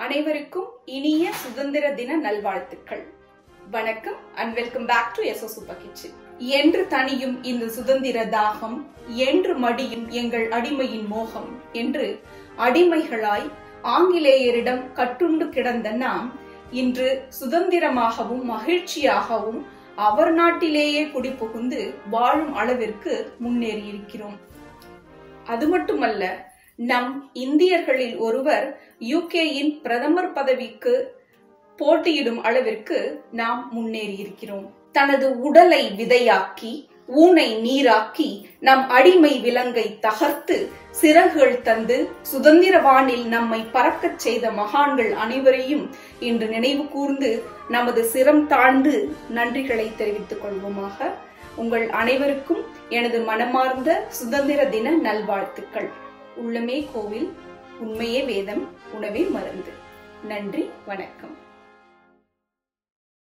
அனைவருக்கும் இனிய சுதந்திர தின நல்வாழ்த்துக்கள் வணக்கம் and welcome back to SO super kitchen என்று தனியும் இந்த சுதந்திர தாகம் என்று மடியும் எங்கள் அடிமையின் மோகம் என்று அடிமைகளாய் ஆங்கிலேயரிடம் கட்டுண்டு கிடந்த நாம் இன்று சுதந்திரமாகவும் மகிழ்ச்சியாகவும் அவர் நாட்டிலேயே குடிபுகுந்து வாழும் அளவிற்கு முன்னேறியிருக்கிறோம் அது மட்டுமல்ல நம் இந்தியர்களில் ஒருவர் யூகேயின் பிரதமர் பதவிக்கு போட்டியிடும் அளவிற்கு நாம் முன்னேறியிருக்கிறோம் தனது உடலை விதையாக்கி ஊனை நீராக்கி நம் அடிமை விலங்கை தகர்த்து சிறகுகள் தந்து சுதந்திர வானில் நம்மை பறக்கச் செய்த மகான்கள் அனைவரையும் இன்று நினைவு கூர்ந்து நமது சிரம் தாழ்ந்து நன்றிகளை தெரிவித்துக் கொள்வோமாக உங்கள் அனைவருக்கும் எனது மனமார்ந்த சுதந்திர தின நல்வாழ்த்துக்கள் உள்ளமே கோவில் உண்மையே வேதம் உணவே மருந்து நன்றி வணக்கம்